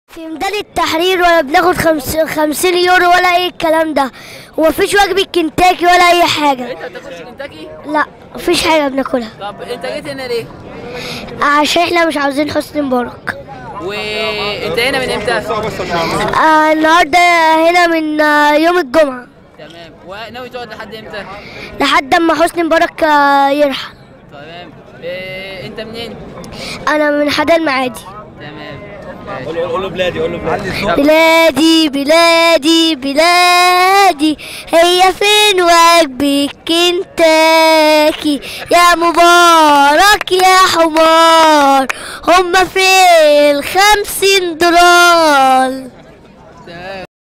في ميدان التحرير ولا بناخد خمس خمسين يورو ولا اي الكلام ده ومفيش وجبة كنتاكي ولا اي حاجة انت ما بتاكلش كنتاكي لا مفيش حاجة بناكلها طب انت جيت هنا ليه عشان احنا مش عاوزين حسني مبارك وانت هنا من امتى آه النهارده هنا من آه يوم الجمعة تمام وناوي تقعد لحد امتى لحد اما حسني مبارك آه يرحل تمام إيه انت منين انا من حدا المعادي تمام قول له قول له بلادي قول له بلادي بلادي بلادي بلادي هي فين وجبة كنتاكي يا مبارك يا حمار هما فين الخمسين دولار تمام